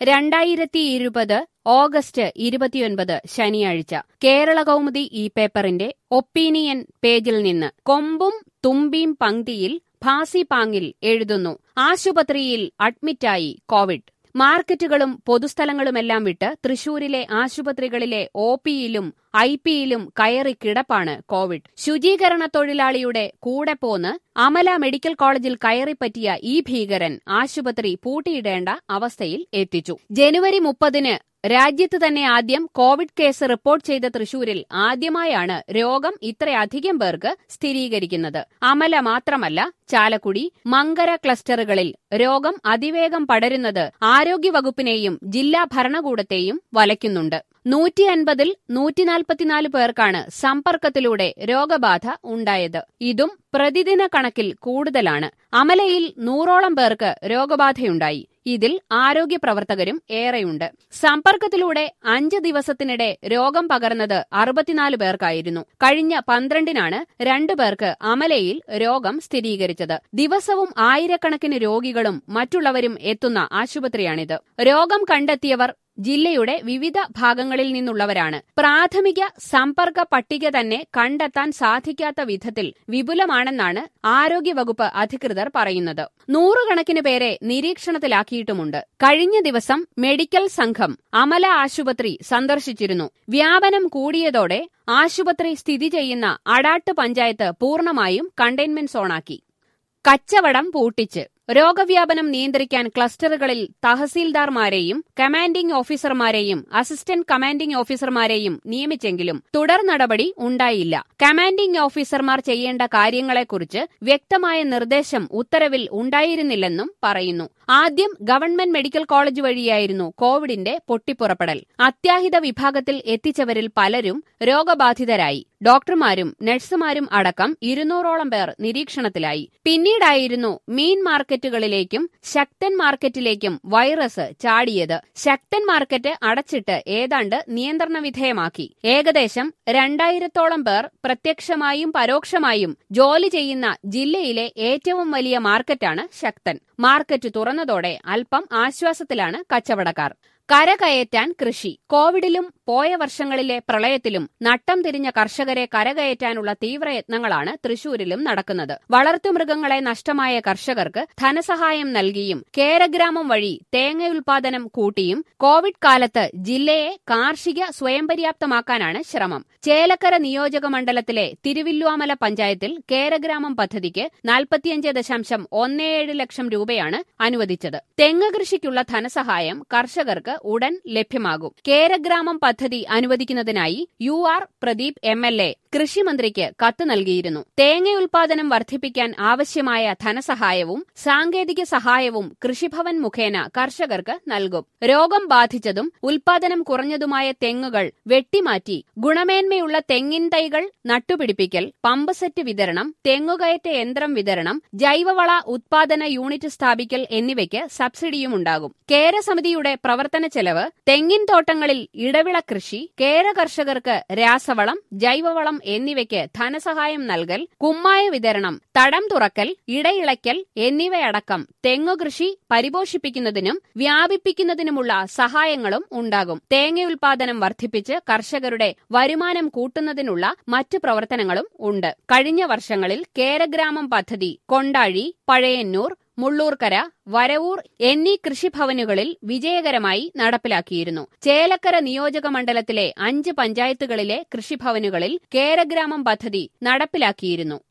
രണ്ടായിരത്തി ഇരുപത് ഓഗസ്റ്റ് ഇരുപത്തിയൊൻപത് ശനിയാഴ്ച കേരള കൗമുദി ഈ പേപ്പറിന്റെ ഒപ്പീനിയൻ പേജിൽ നിന്ന് കൊമ്പും തുമ്പിയും പങ്ക്തിയിൽ ഭാസിപാങ്ങിൽ എഴുതുന്നു ആശുപത്രിയിൽ അഡ്മിറ്റായി കോവിഡ് മാർക്കറ്റുകളും പൊതുസ്ഥലങ്ങളുമെല്ലാം വിട്ട് തൃശൂരിലെ ആശുപത്രികളിലെ ഒ പിയിലും ഐ പിയിലും കയറി കിടപ്പാണ് കോവിഡ് ശുചീകരണ തൊഴിലാളിയുടെ കൂടെ പോന്ന് അമല മെഡിക്കൽ കോളേജിൽ കയറിപ്പറ്റിയ ഈ ഭീകരൻ ആശുപത്രി പൂട്ടിയിടേണ്ട അവസ്ഥയിൽ എത്തിച്ചു ജനുവരി മുപ്പതിന് രാജ്യത്ത് തന്നെ ആദ്യം കോവിഡ് കേസ് റിപ്പോർട്ട് ചെയ്ത തൃശൂരിൽ ആദ്യമായാണ് രോഗം ഇത്രയധികം പേർക്ക് സ്ഥിരീകരിക്കുന്നത് അമല മാത്രമല്ല ചാലക്കുടി മങ്കര ക്ലസ്റ്ററുകളിൽ രോഗം അതിവേഗം പടരുന്നത് ആരോഗ്യവകുപ്പിനെയും ജില്ലാ ഭരണകൂടത്തെയും വലയ്ക്കുന്നുണ്ട് നൂറ്റി അൻപതിൽ നൂറ്റിനാൽപ്പത്തിനാല് പേർക്കാണ് സമ്പർക്കത്തിലൂടെ രോഗബാധ ഉണ്ടായത് ഇതും പ്രതിദിന കണക്കിൽ കൂടുതലാണ് അമലയിൽ നൂറോളം പേർക്ക് രോഗബാധയുണ്ടായി ഇതിൽ ആരോഗ്യ പ്രവർത്തകരും ഏറെയുണ്ട് സമ്പർക്കത്തിലൂടെ അഞ്ച് ദിവസത്തിനിടെ രോഗം പകർന്നത് അറുപത്തിനാല് പേർക്കായിരുന്നു കഴിഞ്ഞ പന്ത്രണ്ടിനാണ് രണ്ടു പേർക്ക് അമലയിൽ രോഗം സ്ഥിരീകരിച്ചത് ദിവസവും ആയിരക്കണക്കിന് രോഗികളും മറ്റുള്ളവരും എത്തുന്ന ആശുപത്രിയാണിത് രോഗം കണ്ടെത്തിയവർ ജില്ലയുടെ വിവിധ ഭാഗങ്ങളിൽ നിന്നുള്ളവരാണ് പ്രാഥമിക സമ്പർക്ക പട്ടിക തന്നെ കണ്ടെത്താൻ സാധിക്കാത്ത വിധത്തിൽ വിപുലമാണെന്നാണ് ആരോഗ്യവകുപ്പ് അധികൃതർ പറയുന്നത് നൂറുകണക്കിന് പേരെ നിരീക്ഷണത്തിലാക്കിയിട്ടുമുണ്ട് കഴിഞ്ഞ ദിവസം മെഡിക്കൽ സംഘം അമല ആശുപത്രി സന്ദർശിച്ചിരുന്നു വ്യാപനം കൂടിയതോടെ ആശുപത്രി സ്ഥിതി ചെയ്യുന്ന അടാട്ട് പഞ്ചായത്ത് പൂർണ്ണമായും കണ്ടെയ്ൻമെന്റ് സോണാക്കി കച്ചവടം പൂട്ടിച്ച് രോഗവ്യാപനം നിയന്ത്രിക്കാൻ ക്ലസ്റ്ററുകളിൽ തഹസീൽദാർമാരെയും കമാൻഡിംഗ് ഓഫീസർമാരെയും അസിസ്റ്റന്റ് കമാൻഡിംഗ് ഓഫീസർമാരെയും നിയമിച്ചെങ്കിലും തുടർ നടപടി ഉണ്ടായില്ല കമാൻഡിംഗ് ഓഫീസർമാർ ചെയ്യേണ്ട കാര്യങ്ങളെക്കുറിച്ച് വ്യക്തമായ നിർദ്ദേശം ഉത്തരവിൽ ഉണ്ടായിരുന്നില്ലെന്നും പറയുന്നു ആദ്യം ഗവൺമെന്റ് മെഡിക്കൽ കോളേജ് വഴിയായിരുന്നു കോവിഡിന്റെ പൊട്ടിപ്പുറപ്പെടൽ അത്യാഹിത വിഭാഗത്തിൽ എത്തിച്ചവരിൽ പലരും രോഗബാധിതരായി ഡോക്ടർമാരും നഴ്സുമാരും അടക്കം ഇരുന്നൂറോളം പേർ നിരീക്ഷണത്തിലായി പിന്നീടായിരുന്നു മീൻ മാർക്കറ്റുകളിലേക്കും ശക്തൻ മാർക്കറ്റിലേക്കും വൈറസ് ചാടിയത് ശക്തൻ മാർക്കറ്റ് അടച്ചിട്ട് ഏതാണ്ട് നിയന്ത്രണ വിധേയമാക്കി ഏകദേശം രണ്ടായിരത്തോളം പേർ പ്രത്യക്ഷമായും പരോക്ഷമായും ജോലി ചെയ്യുന്ന ജില്ലയിലെ ഏറ്റവും വലിയ മാർക്കറ്റാണ് ശക്തൻ മാർക്കറ്റ് തുറന്നതോടെ അല്പം ആശ്വാസത്തിലാണ് കച്ചവടക്കാർ കരകയറ്റാൻ കൃഷി കോവിഡിലും പോയ വർഷങ്ങളിലെ പ്രളയത്തിലും നട്ടം തിരിഞ്ഞ കർഷകരെ കരകയറ്റാനുള്ള തീവ്രയത്നങ്ങളാണ് തൃശൂരിലും നടക്കുന്നത് വളർത്തുമൃഗങ്ങളെ നഷ്ടമായ കർഷകർക്ക് ധനസഹായം നൽകിയും കേരഗ്രാമം വഴി തേങ്ങയുൽപാദനം കൂട്ടിയും കോവിഡ് കാലത്ത് ജില്ലയെ കാർഷിക സ്വയം പര്യാപ്തമാക്കാനാണ് ശ്രമം ചേലക്കര നിയോജക മണ്ഡലത്തിലെ തിരുവില്ലുവാമല പഞ്ചായത്തിൽ കേരഗ്രാമം പദ്ധതിക്ക് നാൽപ്പത്തിയഞ്ച് ദശാംശം ഒന്നേഴ് ലക്ഷം രൂപയാണ് അനുവദിച്ചത് തെങ്ങ് കൃഷിക്കുള്ള ധനസഹായം കർഷകർക്ക് ഉടൻ ലഭ്യമാകും കേരഗ്രാമം പദ്ധതി അനുവദിക്കുന്നതിനായി U R Pradeep M L A കൃഷിമന്ത്രിക്ക് കത്ത് നൽകിയിരുന്നു തേങ്ങ ഉൽപാദനം വർദ്ധിപ്പിക്കാൻ ആവശ്യമായ ധനസഹായവും സാങ്കേതിക സഹായവും കൃഷിഭവൻ മുഖേന കർഷകർക്ക് നൽകും രോഗം ബാധിച്ചതും ഉൽപാദനം കുറഞ്ഞതുമായ തെങ്ങുകൾ വെട്ടിമാറ്റി ഗുണമേന്മയുള്ള തെങ്ങിൻ തൈകൾ നട്ടുപിടിപ്പിക്കൽ പമ്പ് സെറ്റ് വിതരണം തെങ്ങുകയറ്റ യന്ത്രം വിതരണം ജൈവവള ഉത്പാദന യൂണിറ്റ് സ്ഥാപിക്കൽ എന്നിവയ്ക്ക് സബ്സിഡിയുമുണ്ടാകും കേരസമിതിയുടെ പ്രവർത്തന ചെലവ് തെങ്ങിൻ തോട്ടങ്ങളിൽ ഇടവിള കൃഷി കേര കർഷകർക്ക് രാസവളം ജൈവവളം എന്നിവയ്ക്ക് ധനസഹായം നൽകൽ കുമ്മായ വിതരണം തടം തുറക്കൽ ഇടയിളയ്ക്കൽ എന്നിവയടക്കം തെങ്ങുകൃഷി പരിപോഷിപ്പിക്കുന്നതിനും വ്യാപിപ്പിക്കുന്നതിനുമുള്ള സഹായങ്ങളും ഉണ്ടാകും തേങ്ങ ഉൽപാദനം വർദ്ധിപ്പിച്ച് കർഷകരുടെ വരുമാനം കൂട്ടുന്നതിനുള്ള മറ്റു പ്രവർത്തനങ്ങളും ഉണ്ട് കഴിഞ്ഞ വർഷങ്ങളിൽ കേരഗ്രാമം പദ്ധതി കൊണ്ടാഴി പഴയന്നൂർ മുള്ളൂർക്കര വരവൂർ എന്നീ കൃഷിഭവനുകളിൽ വിജയകരമായി നടപ്പിലാക്കിയിരുന്നു ചേലക്കര നിയോജക മണ്ഡലത്തിലെ അഞ്ച് പഞ്ചായത്തുകളിലെ കൃഷിഭവനുകളിൽ കേരഗ്രാമം പദ്ധതി നടപ്പിലാക്കിയിരുന്നു